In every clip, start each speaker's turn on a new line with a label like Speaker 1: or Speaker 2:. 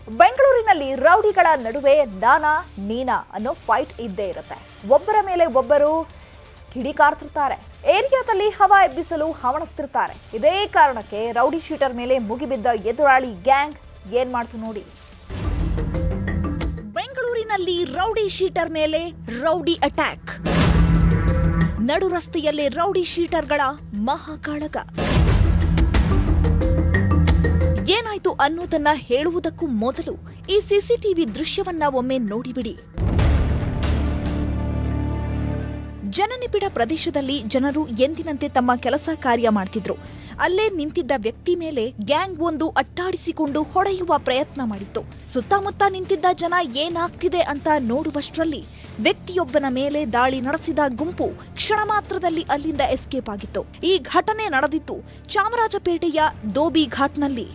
Speaker 1: ಬೆಂಗಳೂರಿನಲ್ಲಿ ರೌಡಿಗಳ ನಡುವೆ ನಾನಾ ನೀನಾ ಅನ್ನೋ ಫೈಟ್ ಇದ್ದೇ ಇರುತ್ತೆ ಒಬ್ಬರ ಮೇಲೆ ಒಬ್ಬರು ಕಿಡಿಕಾರ್ತಿರ್ತಾರೆ ಏರಿಯಾದಲ್ಲಿ ಹವಾ ಎಬ್ಬಿಸಲು ಹವಣಿಸ್ತಿರ್ತಾರೆ ಇದೇ ಕಾರಣಕ್ಕೆ ರೌಡಿ ಶೀಟರ್ ಮೇಲೆ ಮುಗಿಬಿದ್ದ ಎದುರಾಳಿ ಗ್ಯಾಂಗ್ ಏನ್ ಮಾಡ್ತು ನೋಡಿ ಬೆಂಗಳೂರಿನಲ್ಲಿ ರೌಡಿ ಶೀಟರ್ ಮೇಲೆ ರೌಡಿ ಅಟ್ಯಾಕ್ ನಡು ರಸ್ತೆಯಲ್ಲೇ ರೌಡಿ ಶೀಟರ್ಗಳ ಮಹಾಕಾಳಗ ಏನಾಯ್ತು ಅನ್ನೋದನ್ನ ಹೇಳುವುದಕ್ಕೂ ಮೊದಲು ಈ ಸಿಸಿಟಿವಿ ದೃಶ್ಯವನ್ನ ಒಮ್ಮೆ ನೋಡಿಬಿಡಿ ಜನನಿಬಿಡ ಪ್ರದೇಶದಲ್ಲಿ ಜನರು ಎಂದಿನಂತೆ ತಮ್ಮ ಕೆಲಸ ಕಾರ್ಯ ಮಾಡ್ತಿದ್ರು ಅಲ್ಲೇ ನಿಂತಿದ್ದ ವ್ಯಕ್ತಿ ಮೇಲೆ ಗ್ಯಾಂಗ್ ಒಂದು ಅಟ್ಟಾಡಿಸಿಕೊಂಡು ಹೊಡೆಯುವ ಪ್ರಯತ್ನ ಮಾಡಿತ್ತು ಸುತ್ತಮುತ್ತ ನಿಂತಿದ್ದ ಜನ ಏನಾಗ್ತಿದೆ ಅಂತ ನೋಡುವಷ್ಟರಲ್ಲಿ ವ್ಯಕ್ತಿಯೊಬ್ಬನ ಮೇಲೆ ದಾಳಿ ನಡೆಸಿದ ಗುಂಪು ಕ್ಷಣ ಮಾತ್ರದಲ್ಲಿ ಅಲ್ಲಿಂದ ಎಸ್ಕೇಪ್ ಆಗಿತ್ತು ಈ ಘಟನೆ ನಡೆದಿತ್ತು ಚಾಮರಾಜಪೇಟೆಯ ದೋಬಿ ಘಾಟ್ನಲ್ಲಿ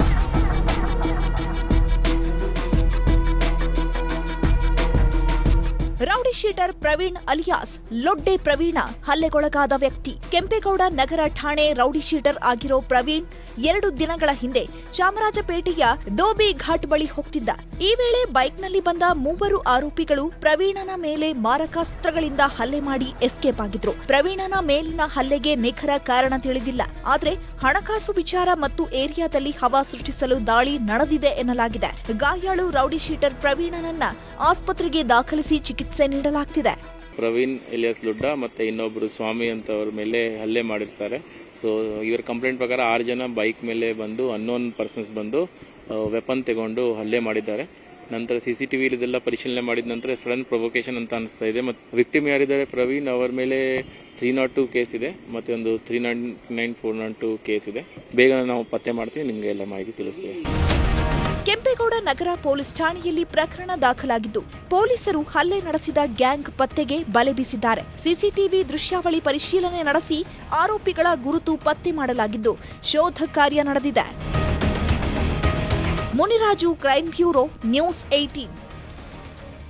Speaker 1: rowdy sheeter Praveen alias Lodde Praveena ಹಲ್ಲೆಗೊಳಗಾದ ವ್ಯಕ್ತಿ ಕೆಂಪೇಗೌಡ ನಗರ ಠಾಣೆ ರೌಡಿ ಶೀಟರ್ ಆಗಿರೋ ಪ್ರವೀಣ್ ಎರಡು ದಿನಗಳ ಹಿಂದೆ ಚಾಮರಾಜಪೇಟೆಯ ದೋಬಿ ಘಾಟ್ ಬಳಿ ಹೋಗ್ತಿದ್ದ ಈ ವೇಳೆ ಬೈಕ್ನಲ್ಲಿ ಬಂದ ಮೂವರು ಆರೋಪಿಗಳು ಪ್ರವೀಣನ ಮೇಲೆ ಮಾರಕಾಸ್ತ್ರಗಳಿಂದ ಹಲ್ಲೆ ಮಾಡಿ ಎಸ್ಕೇಪ್ ಆಗಿದ್ರು ಪ್ರವೀಣನ ಮೇಲಿನ ಹಲ್ಲೆಗೆ ನಿಖರ ಕಾರಣ ತಿಳಿದಿಲ್ಲ ಆದ್ರೆ ಹಣಕಾಸು ವಿಚಾರ ಮತ್ತು ಏರಿಯಾದಲ್ಲಿ ಹವಾ ಸೃಷ್ಟಿಸಲು ದಾಳಿ ನಡೆದಿದೆ ಎನ್ನಲಾಗಿದೆ ಗಾಯಾಳು ರೌಡಿ ಶೀಟರ್ ಪ್ರವೀಣನನ್ನ ಆಸ್ಪತ್ರೆಗೆ ದಾಖಲಿಸಿ ಚಿಕಿತ್ಸೆ ನೀಡಲಾಗ್ತಿದೆ
Speaker 2: ಪ್ರವೀಣ್ ಎಲಿಯಾಸ್ ಲುಡ್ಡ ಮತ್ತು ಇನ್ನೊಬ್ಬರು ಸ್ವಾಮಿ ಅಂತವ್ರ ಮೇಲೆ ಹಲ್ಲೆ ಮಾಡಿರ್ತಾರೆ ಸೊ ಇವರ ಕಂಪ್ಲೇಂಟ್ ಪ್ರಕಾರ ಆರು ಜನ ಬೈಕ್ ಮೇಲೆ ಬಂದು ಅನ್ನೋನ್ ಪರ್ಸನ್ಸ್ ಬಂದು ವೆಪನ್ ತಗೊಂಡು ಹಲ್ಲೆ ಮಾಡಿದ್ದಾರೆ ನಂತರ ಸಿ ಸಿ ಟಿ ವಿ ಇದೆಲ್ಲ ಪರಿಶೀಲನೆ ಮಾಡಿದ ನಂತರ ಸಡನ್ ಪ್ರೊವೊಕೇಶನ್ ಅಂತ ಅನಿಸ್ತಾ ಇದೆ ಮತ್ತು ವಿಕ್ಟಿಮ್ ಯಾರಿದ್ದಾರೆ ಪ್ರವೀಣ್ ಅವರ ಮೇಲೆ ತ್ರೀ ನಾಟ್ ಟು ಕೇಸ್ ಇದೆ ಮತ್ತು ಒಂದು three nought nine four nought two case ಇದೆ ಬೇಗ ನಾವು ಪತ್ತೆ ಮಾಡ್ತೀವಿ ನಿಮಗೆ ಎಲ್ಲ ಮಾಹಿತಿ ತಿಳಿಸ್ತೀವಿ
Speaker 1: ಕೆಂಪೇಗೌಡ ನಗರ ಪೊಲೀಸ್ ಠಾಣೆಯಲ್ಲಿ ಪ್ರಕರಣ ದಾಖಲಾಗಿದ್ದು ಪೊಲೀಸರು ಹಲ್ಲೆ ನಡೆಸಿದ ಗ್ಯಾಂಗ್ ಪತ್ತೆಗೆ ಬಲೆ ಬೀಸಿದ್ದಾರೆ ಸಿಸಿಟಿವಿ ದೃಶ್ಯಾವಳಿ ಪರಿಶೀಲನೆ ನಡೆಸಿ ಆರೋಪಿಗಳ ಗುರುತು ಪತ್ತೆ ಮಾಡಲಾಗಿದ್ದು ಶೋಧ ಕಾರ್ಯ ನಡೆದಿದೆ Muniraju crime bureau news eighteen